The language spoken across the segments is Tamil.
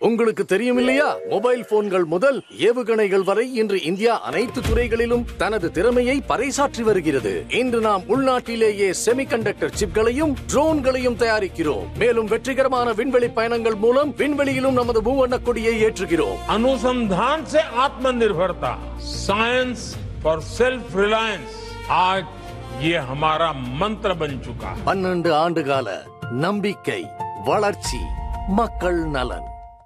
உங்களுக்கு தெரியும் இல்லையா மொபைல் போன்கள் முதல் ஏவுகணைகள் வரை இன்று இந்தியா அனைத்து துறைகளிலும் தனது திறமையை பறைசாற்றி வருகிறது இன்று நாம் உள்நாட்டிலேயே செமிகண்டக்டர் சிப்களையும் ட்ரோன்களையும் தயாரிக்கிறோம் மேலும் வெற்றிகரமான விண்வெளி பயணங்கள் மூலம் விண்வெளியிலும் நமது மூவண்ண கொடியை ஏற்றுகிறோம் अनुसंधान से आत्मनिर्भरता साइंस फॉर सेल्फ रिलायंस आज ये हमारा मंत्र बन चुका है பன்னெண்டு ஆண்டுகால நம்பிக்கை வளர்ச்சி மக்கள் நலன்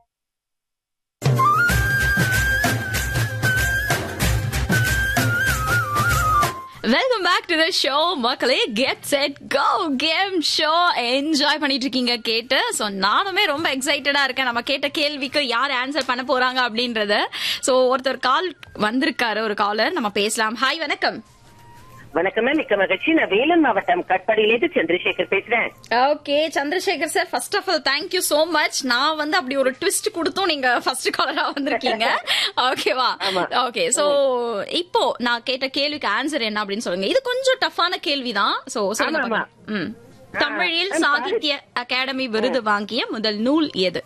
welcome back to the show மக்களே get set go game show enjoy பண்ணிட்டு இருக்கீங்க கேட்டு ஸோ நானுமே ரொம்ப எக்ஸைட்டடா இருக்கேன் நம்ம கேட்ட கேள்விக்கு யார் ஆன்சர் பண்ண போறாங்க அப்படின்றத ஸோ ஒருத்தர் கால் வந்திருக்காரு ஒரு காலர் நம்ம பேசலாம் ஹாய் வணக்கம் வணக்கமே மிக்க மகிழ்ச்சி நான் வேலூர் மாவட்டம் கட்பாடியிலேருந்து சந்திரசேகர் பேசுறேன் okay Chandrasekar sir first of all thank you so much நான் வந்து அப்படி ஒரு ட்விஸ்ட் கொடுத்தும் நீங்க ஃபர்ஸ்ட் காலரா வந்திருக்கீங்க ஓகேவா ஆமா. ஓகே சோ இப்போ நான் கேட்ட கேள்விக்கு ஆன்சர் என்ன அப்படின்னு சொல்லுங்க இது கொஞ்சம் டஃப்பான கேள்விதான் சோ சொல்லுங்க ஆமா, ஆமா. பார்க்கலாம். ம் தமிழில் ஆ, சாகித்ய அகாடமி விருது வாங்கிய முதல் நூல் எது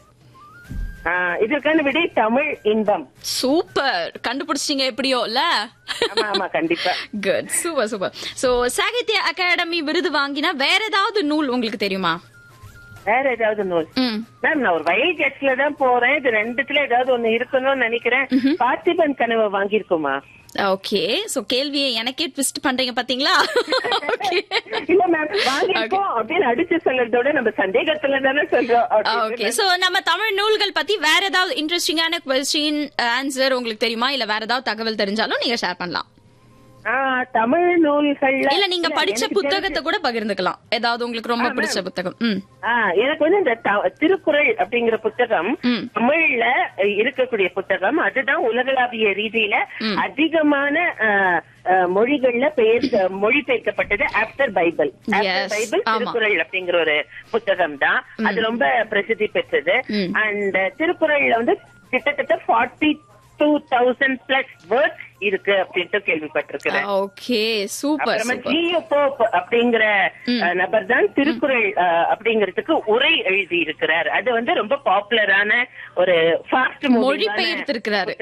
ஆ, இதற்கான விடை தமிழ் இன்பம் சூப்பர் கண்டுபிடிச்சிட்டீங்க எப்படியோ இல்ல ஆமா ஆமா கண்டிப்பா good super super so Sahitya Akademi விருது வாங்கின வேற ஏதாவது நூல் உங்களுக்கு தெரியுமா வேற ஏதாவது நூல் ம் மேம் நான் ஒரு வயல் கட்சில தான் போறேன் இது ரெண்டுத்துல ஏதாவது ஒண்ணு இருக்கணும்னு நினைக்கிறேன் பார்த்திபன் கனவு வாங்கியிருக்குமா ஓகே சோ கேள்வியை எனக்கே ட்விஸ்ட் பண்றீங்க பாத்தீங்களா ஓகே இல்ல மேம் வாங்கியிருக்கோம் அப்படின்னு அடிச்சு சொல்றதோட நம்ம சந்தேகத்துல தானே சொல்றோம் ஓகே சோ நம்ம தமிழ் நூல்கள் பத்தி வேற ஏதாவது இன்ட்ரெஸ்டிங்கான கொஸ்டின் ஆன்சர் உங்களுக்கு தெரியுமா இல்ல வேற ஏதாவது தகவல் தெரிஞ்சாலும் நீங்க ஷேர் பண்ணலாம் ஆ, தமிழ் நூல்கள்ல இல்ல நீங்க படிச்ச எனக்கு புத்தகத்தை கூட பகிர்ந்துக்கலாம் ஏதாவது உங்களுக்கு ரொம்ப பிடிச்ச புத்தகம் ம் ஆ, எனக்கு வந்து இந்த த- திருக்குறள் அப்படிங்கிற புத்தகம் ம். தமிழ்ல இருக்கக்கூடிய புத்தகம் அதுதான் உலகளாவிய ரீதியில அதிகமான ஆ, ஆ, மொழிகள்ல பெயர் மொழிபெயர்க்கப்பட்டது after Bible Yes, after Bible ஆமா. திருக்குறள் அப்படிங்கிற ஒரு புத்தகம் தான் அது ரொம்ப பிரசித்தி பெற்றது ம். அண்ட் திருக்குறள்ல வந்து கிட்டத்தட்ட forty two thousand plus words இருக்கு அப்படின்ட்டு கேள்விப்பட்டிருக்கிறேன் ஓகே சூப்பர் அப்புறமா சூப்பர் ஜியோ போப் அப்படிங்கிற அஹ், நபர் தான் திருக்குறள் அஹ், அப்படிங்கிறதுக்கு உரை எழுதி இருக்கிறார் அது வந்து ரொம்ப பாப்புலரான ஒரு ஃபாஸ்ட் மொழிபெயர்த்திருக்கிறாரு.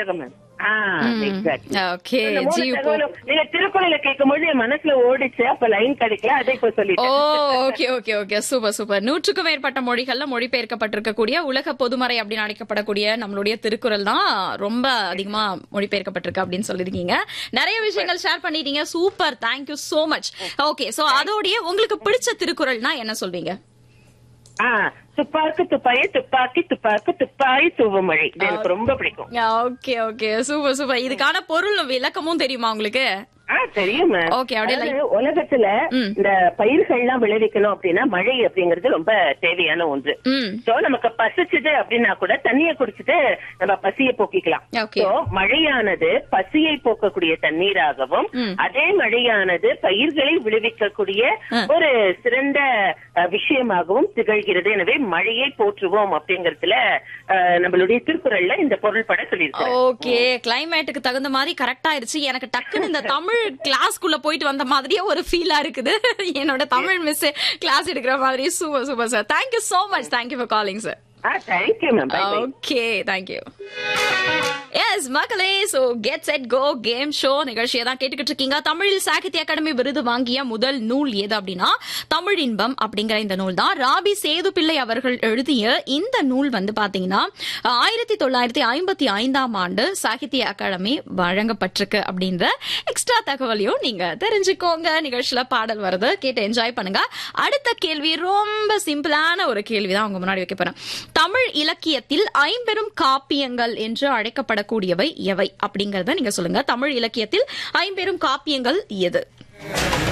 ஓகே ஜியூ போ நீங்க திருக்குறளை கேட்கும்போது என் மனசுல ஓடிச்சு அப்ப லைன் கிடைக்கல அதை இப்ப ஓ சொல்லிட்டேன் okay okay okay super super நூற்றுக்கும் மேற்பட்ட மொழிகள்ல மொழிபெயர்க்கப்பட்டிருக்கக்கூடிய உலக பொதுமறை அப்படின்னு அழைக்கப்படக்கூடிய நம்மளுடைய திருக்குறள் தான் ரொம்ப அதிகமா மொழிபெயர்க்கப்பட்டிருக்கு அப்படின்னு சொல்லிருக்கீங்க நிறைய விஷயங்கள் ஷேர் பண்ணிட்டீங்க super thank you so much okay so அதோடய உங்களுக்கு பிடிச்ச திருக்குறள்னா என்ன சொல்வீங்க ஆ, துப்பாக்கு துப்பாயி துப்பாக்கி துப்பாக்கு துப்பாயி தூவமழை இது எனக்கு ரொம்ப பிடிக்கும் ஓகே ஓகே சூப்பர் சூப்பர் இதுக்கான பொருள் விளக்கமும் தெரியுமா உங்களுக்கு ஆ தெரியும் ma'am. Okay, அப்படியே அதாவது உலகத்துல ம். இந்த பயிர்கள்லாம் விளைவிக்கணும் அப்படின்னா மழை அப்படிங்கிறது ரொம்ப தேவையான ஒன்று ம் சோ நமக்கு பசிச்சுது அப்படின்னா கூட தண்ணிய குடிச்சிட்டு நம்ம பசியை போக்கிக்கலாம் Okay. So, மழையானது பசியை போக்கக்கூடிய தண்ணீராகவும் ம். அதே மழையானது பயிர்களை விளைவிக்கக்கூடிய ஆ. ஒரு சிறந்த அஹ், விஷயமாகவும் திகழ்கிறது எனவே மழையை போற்றுவோம் அப்படிங்கறதுல அஹ், நம்மளுடைய திருக்குறள்ல இந்த பொருள் பட சொல்லியிருக்கோம் ஓகே கிளைமேட்டுக்கு தகுந்த மாதிரி கரெக்ட் ஆயிருச்சு எனக்கு டக்குன்னு இந்த தமிழ் கிளாஸ்க்குள்ள போயிட்டு வந்த மாதிரியே ஒரு ஃபீலா இருக்குது என்னோட தமிழ் மிஸ் கிளாஸ் எடுக்கிற மாதிரி super super sir thank you so much thank you for calling sir thank you ma'am bye bye okay thank you yes மக்களே so get set go game show நிகழ்ச்சியை தான் கேட்டுக்கிட்டு இருக்கீங்க தமிழில் சாகித்ய அகாடமி விருது வாங்கிய முதல் நூல் எது அப்படின்னா தமிழ் இன்பம் அப்படிங்கிற இந்த நூல் தான் ராபி சேது பிள்ளை அவர்கள் எழுதிய இந்த நூல் வந்து பாத்தீங்கன்னா ஆயிரத்தி தொள்ளாயிரத்தி ஐம்பத்தி ஐந்தாம் ஆண்டு சாகித்ய அகாடமி வழங்கப்பட்டிருக்கு அப்படின்ற எக்ஸ்ட்ரா தகவலையும் நீங்க தெரிஞ்சுக்கோங்க நிகழ்ச்சியில பாடல் வருது கேட்டு என்ஜாய் பண்ணுங்க அடுத்த கேள்வி ரொம்ப சிம்பிளான ஒரு கேள்வி தான் உங்க முன்னாடி வைக்க போறேன் தமிழ் இலக்கியத்தில் ஐம்பெரும் காப்பியங்கள் என்று அழைக்கப்படக்கூடியவை எவை அப்படிங்கறத நீங்க சொல்லுங்க தமிழ் இலக்கியத்தில் ஐம்பெரும் காப்பியங்கள் எது